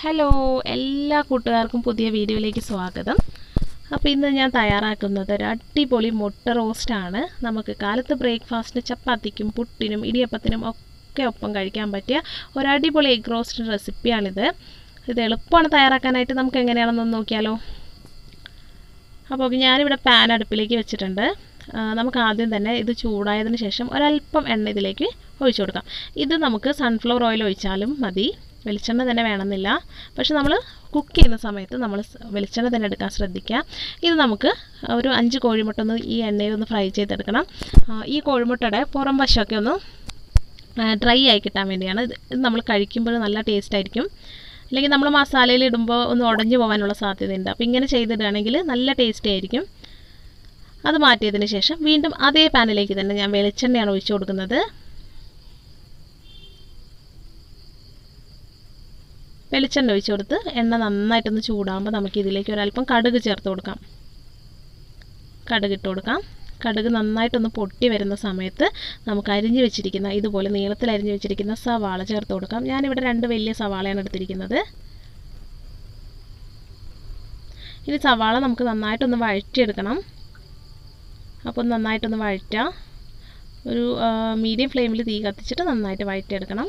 hello എല്ലാ കൂട്ടുകാർക്കും പുതിയ വീഡിയോയിലേക്ക് സ്വാഗതം അപ്പോൾ ഇന്ന് ഞാൻ തയ്യാറാക്കുന്നത് ഒരു അടിപൊളി മുട്ട റോസ്റ്റാണ് നമുക്ക് കാലത്ത് ബ്രേക്ക്ഫാസ്റ്റിന് ചപ്പാത്തിക്കും പുട്ടിനും ഇടിയപ്പത്തിനും ഒക്കെ ഒപ്പം കഴിക്കാൻ പറ്റിയ ഒരു അടിപൊളി എഗ് റോസ്റ്റ് റെസിപ്പിയാണിത് ഇത് എളുപ്പമാണ് തയ്യാറാക്കാനായിട്ട് നമുക്ക് എങ്ങനെയാണെന്നൊന്ന് നോക്കിയാലോ അപ്പോൾ ഞാനിവിടെ പാൻ അടുപ്പിലേക്ക് വെച്ചിട്ടുണ്ട് ആ, നമുക്ക് ആദ്യം തന്നെ ഇത് ചൂടായതിന് ശേഷം ഒരല്പം എണ്ണ ഇതിലേക്ക് ഒഴിച്ചു കൊടുക്കാം ഇത് നമുക്ക് സൺഫ്ലവർ ഓയിൽ ഒഴിച്ചാലും മതി വെളിച്ചെണ്ണ തന്നെ വേണമെന്നില്ല പക്ഷെ നമ്മൾ കുക്ക് ചെയ്യുന്ന സമയത്ത് നമ്മൾ സ് വെളിച്ചെണ്ണ തന്നെ എടുക്കാൻ ശ്രദ്ധിക്കുക ഇത് നമുക്ക് ഒരു അഞ്ച് കോഴിമുട്ട ഒന്ന് ഈ എണ്ണയിൽ ഒന്ന് ഫ്രൈ ചെയ്തെടുക്കണം ആ, ഈ കോഴിമുട്ടയുടെ പുറം വശമൊക്കെ ഒന്ന് ഡ്രൈ ആയി കിട്ടാൻ വേണ്ടിയാണ് ഇത് ഇത് നമ്മൾ കഴിക്കുമ്പോൾ നല്ല ടേസ്റ്റ് ആയിരിക്കും അല്ലെങ്കിൽ നമ്മൾ മസാലയിൽ ഇടുമ്പോൾ ഒന്ന് ഉടഞ്ഞു പോകാനുള്ള സാധ്യതയുണ്ട് അപ്പോൾ ഇങ്ങനെ ചെയ്തിടുകയാണെങ്കിൽ നല്ല ടേസ്റ്റി ആയിരിക്കും അത് മാറ്റിയതിന് ശേഷം വീണ്ടും അതേ പാനിലേക്ക് തന്നെ ഞാൻ വെളിച്ചെണ്ണയാണ് ഒഴിച്ചു കൊടുക്കുന്നത് വെളിച്ചെണ്ണ ഒഴിച്ചു കൊടുത്ത് എണ്ണ നന്നായിട്ടൊന്ന് ചൂടാകുമ്പോൾ നമുക്ക് ഇതിലേക്ക് ഒരല്പം കടുക് ചേർത്ത് കൊടുക്കാം കടുക് ഇട്ട് കൊടുക്കാം കടുക് നന്നായിട്ടൊന്ന് പൊട്ടി വരുന്ന സമയത്ത് നമുക്ക് അരിഞ്ഞു വെച്ചിരിക്കുന്ന ഇതുപോലെ നീളത്തിൽ അരിഞ്ഞു വെച്ചിരിക്കുന്ന സവാള ചേർത്ത് കൊടുക്കാം ഞാനിവിടെ രണ്ട് വലിയ സവാളയാണ് എടുത്തിരിക്കുന്നത് ഇനി സവാള നമുക്ക് നന്നായിട്ടൊന്ന് വഴറ്റിയെടുക്കണം അപ്പോൾ നന്നായിട്ടൊന്ന് വഴറ്റുക ഒരു മീഡിയം ഫ്ലെയിമിൽ തീ കത്തിച്ചിട്ട് നന്നായിട്ട് വഴറ്റിയെടുക്കണം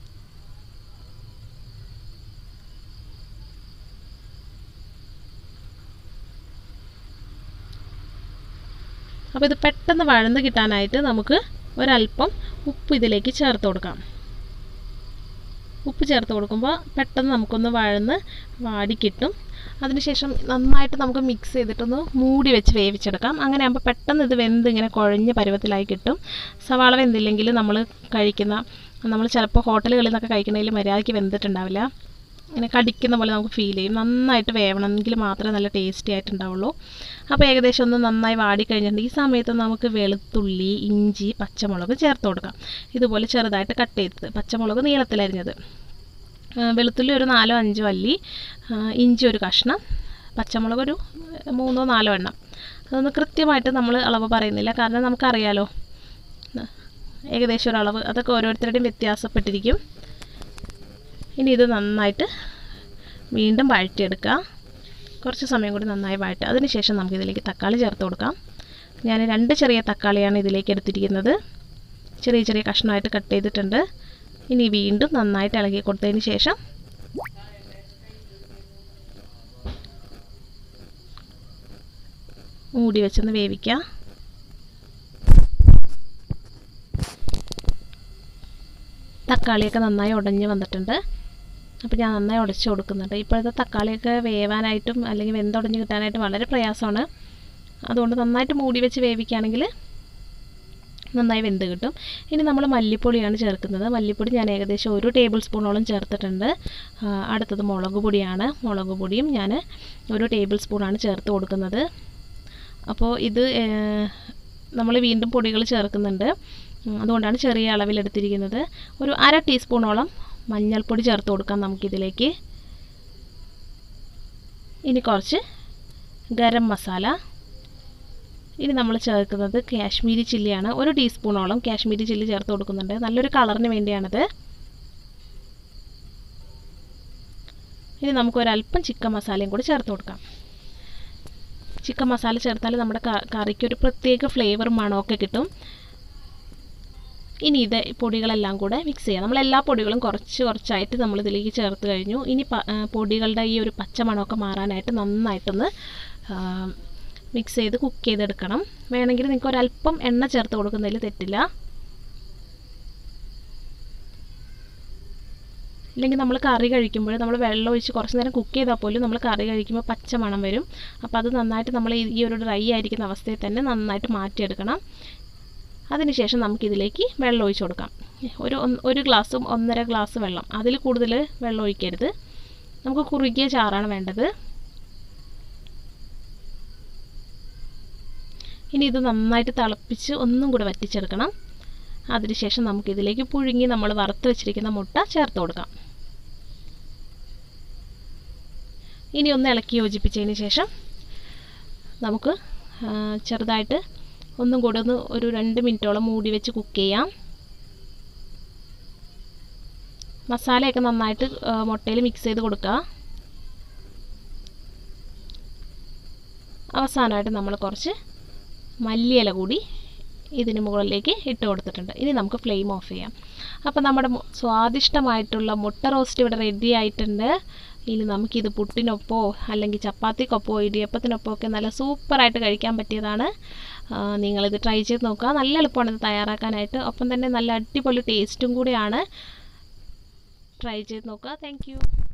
അപ്പോൾ ഇത് പെട്ടെന്ന് വഴന്ന് കിട്ടാനായിട്ട് നമുക്ക് ഒരല്പം ഉപ്പ് ഇതിലേക്ക് ചേർത്ത് കൊടുക്കാം ഉപ്പ് ചേർത്ത് കൊടുക്കുമ്പോൾ പെട്ടെന്ന് നമുക്കൊന്ന് വഴന്ന് വാടി കിട്ടും അതിനുശേഷം നന്നായിട്ട് നമുക്ക് മിക്സ് ചെയ്തിട്ടൊന്ന് മൂടി വെച്ച് വേവിച്ചെടുക്കാം അങ്ങനെ ആകുമ്പോൾ പെട്ടെന്ന് ഇത് വെന്ത് ഇങ്ങനെ കുഴഞ്ഞ പരുവത്തിലായി കിട്ടും സവാള വെന്തില്ലെങ്കിൽ നമ്മൾ കഴിക്കുന്ന നമ്മൾ ചിലപ്പോൾ ഹോട്ടലുകളിൽ നിന്നൊക്കെ കഴിക്കണമെങ്കിൽ മര്യാദയ്ക്ക് വെന്തിട്ടുണ്ടാവില്ല ഇങ്ങനെ കടിക്കുന്ന പോലെ നമുക്ക് ഫീൽ ചെയ്യും നന്നായിട്ട് വേവണമെങ്കിൽ മാത്രമേ നല്ല ടേസ്റ്റി ആയിട്ടുണ്ടാവുള്ളൂ അപ്പോൾ ഏകദേശം ഒന്ന് നന്നായി വാടിക്കഴിഞ്ഞിട്ടുണ്ട് ഈ സമയത്ത് നമുക്ക് വെളുത്തുള്ളി ഇഞ്ചി പച്ചമുളക് ചേർത്ത് കൊടുക്കാം ഇതുപോലെ ചെറുതായിട്ട് കട്ട് ചെയ്തത് പച്ചമുളക് നീളത്തിലരിഞ്ഞത് ആ, വെളുത്തുള്ളി ഒരു നാലോ അഞ്ചോ അല്ലി ആ, ഇഞ്ചി ഒരു കഷ്ണം പച്ചമുളക് ഒരു മൂന്നോ നാലോ എണ്ണം അതൊന്ന് കൃത്യമായിട്ട് നമ്മൾ അളവ് പറയുന്നില്ല കാരണം നമുക്കറിയാലോ ഏകദേശം ഒരു അളവ് അതൊക്കെ ഓരോരുത്തരുടെയും വ്യത്യാസപ്പെട്ടിരിക്കും ഇനി ഇത് നന്നായിട്ട് വീണ്ടും വഴറ്റിയെടുക്കുക കുറച്ച് സമയം കൂടി നന്നായി വഴറ്റുക അതിനുശേഷം നമുക്കിതിലേക്ക് തക്കാളി ചേർത്ത് കൊടുക്കാം ഞാൻ രണ്ട് ചെറിയ തക്കാളിയാണ് ഇതിലേക്ക് എടുത്തിരിക്കുന്നത് ചെറിയ ചെറിയ കഷ്ണമായിട്ട് കട്ട് ചെയ്തിട്ടുണ്ട് ഇനി വീണ്ടും നന്നായിട്ട് ഇളകി കൊടുത്തതിന് ശേഷം മൂടി വെച്ചൊന്ന് വേവിക്കുക തക്കാളിയൊക്കെ നന്നായി ഉടഞ്ഞ് വന്നിട്ടുണ്ട് അപ്പോൾ ഞാൻ നന്നായി ഉടച്ച് കൊടുക്കുന്നുണ്ട് ഇപ്പോഴത്തെ തക്കാളിയൊക്കെ വേവാനായിട്ടും അല്ലെങ്കിൽ വെന്തുടഞ്ഞ് കിട്ടാനായിട്ടും വളരെ പ്രയാസമാണ് അതുകൊണ്ട് നന്നായിട്ട് മൂടി വെച്ച് വേവിക്കുകയാണെങ്കിൽ നന്നായി വെന്ത് കിട്ടും ഇനി നമ്മൾ മല്ലിപ്പൊടിയാണ് ചേർക്കുന്നത് മല്ലിപ്പൊടി ഞാൻ ഏകദേശം ഒരു ടേബിൾ സ്പൂണോളം ചേർത്തിട്ടുണ്ട് ആ, അടുത്തത് മുളക് പൊടിയാണ് മുളക് പൊടിയും ഞാൻ ഒരു ടേബിൾ സ്പൂണാണ് ചേർത്ത് കൊടുക്കുന്നത് അപ്പോൾ ഇത് നമ്മൾ വീണ്ടും പൊടികൾ ചേർക്കുന്നുണ്ട് ഉം, അതുകൊണ്ടാണ് ചെറിയ അളവിലെടുത്തിരിക്കുന്നത് ഒരു അര ടീസ്പൂണോളം മഞ്ഞൾപ്പൊടി ചേർത്ത് കൊടുക്കാം നമുക്കിതിലേക്ക് ഇനി കുറച്ച് ഗരം മസാല ഇനി നമ്മൾ ചേർക്കുന്നത് കാശ്മീരി ചില്ലിയാണ് ഒരു ടീസ്പൂണോളം കാശ്മീരി ചില്ലി ചേർത്ത് കൊടുക്കുന്നുണ്ട് നല്ലൊരു കളറിന് വേണ്ടിയാണിത് ഇനി നമുക്ക് ഒരല്പം ചിക്കൻ മസാലയും കൂടി ചേർത്ത് കൊടുക്കാം ചിക്കൻ മസാല ചേർത്താൽ നമ്മുടെ ക- കറിക്ക് ഒരു പ്രത്യേക ഫ്ലേവർ മണമൊക്കെ കിട്ടും ഇനി ഇത് പൊടികളെല്ലാം കൂടെ മിക്സ് ചെയ്യാം നമ്മൾ എല്ലാ പൊടികളും കുറച്ച് കുറച്ചായിട്ട് നമ്മൾ ഇതിലേക്ക് ചേർത്ത് കഴിഞ്ഞു ഇനി പ- ആ, പൊടികളുടെ ഈ ഒരു പച്ച മണമൊക്കെ മാറാനായിട്ട് നന്നായിട്ടൊന്ന് മിക്സ് ചെയ്ത് കുക്ക് ചെയ്തെടുക്കണം വേണമെങ്കിൽ നിങ്ങൾക്ക് ഒരല്പം എണ്ണ ചേർത്ത് കൊടുക്കുന്നതിൽ തെറ്റില്ല ഇല്ലെങ്കിൽ നമ്മൾ കറി കഴിക്കുമ്പോൾ നമ്മൾ വെള്ളം ഒഴിച്ച് കുറച്ച് നേരം കുക്ക് ചെയ്താൽ പോലും നമ്മൾ കറി കഴിക്കുമ്പോൾ പച്ച മണം വരും അപ്പോൾ അത് നന്നായിട്ട് നമ്മൾ ഈ ഈ ഒരു ഡ്രൈ ആയിരിക്കുന്ന അവസ്ഥയിൽ തന്നെ നന്നായിട്ട് മാറ്റിയെടുക്കണം അതിനുശേഷം നമുക്കിതിലേക്ക് വെള്ളം ഒഴിച്ച് കൊടുക്കാം ഒരു ഒന്ന് ഒരു ഗ്ലാസ്സും ഒന്നര ഗ്ലാസ് വെള്ളം അതിൽ കൂടുതൽ വെള്ളം ഒഴിക്കരുത് നമുക്ക് കുറുകിയ ചാറാണ് വേണ്ടത് ഇനി ഇത് നന്നായിട്ട് തിളപ്പിച്ച് ഒന്നും കൂടെ വറ്റിച്ചെടുക്കണം അതിനുശേഷം നമുക്കിതിലേക്ക് പുഴുങ്ങി നമ്മൾ വറുത്ത് വെച്ചിരിക്കുന്ന മുട്ട ചേർത്ത് കൊടുക്കാം ഇനി ഒന്ന് ഇളക്കി യോജിപ്പിച്ചതിന് ശേഷം നമുക്ക് ആ, ചെറുതായിട്ട് ഒന്നും കൂടെ ഒന്ന് ഒരു രണ്ട് മിനിറ്റോളം മൂടി വെച്ച് കുക്ക് ചെയ്യാം മസാലയൊക്കെ നന്നായിട്ട് മുട്ടയിൽ മിക്സ് ചെയ്ത് കൊടുക്കുക അവസാനമായിട്ട് നമ്മൾ കുറച്ച് മല്ലിയില കൂടി ഇതിന് മുകളിലേക്ക് ഇട്ട് കൊടുത്തിട്ടുണ്ട് ഇനി നമുക്ക് ഫ്ലെയിം ഓഫ് ചെയ്യാം അപ്പോൾ നമ്മുടെ മു- സ്വാദിഷ്ടമായിട്ടുള്ള മുട്ട റോസ്റ്റ് ഇവിടെ റെഡി ആയിട്ടുണ്ട് ഇനി നമുക്കിത് പുട്ടിനൊപ്പോ അല്ലെങ്കിൽ ചപ്പാത്തിക്കൊപ്പോ ഇടിയപ്പത്തിനൊപ്പോ ഒക്കെ നല്ല സൂപ്പറായിട്ട് കഴിക്കാൻ പറ്റിയതാണ് ആ, നിങ്ങളിത് ട്രൈ ചെയ്ത് നോക്കുക നല്ല എളുപ്പമാണ് ഇത് തയ്യാറാക്കാനായിട്ട് ഒപ്പം തന്നെ നല്ല അടിപൊളി ടേസ്റ്റും കൂടിയാണ് ട്രൈ ചെയ്ത് നോക്കുക താങ്ക്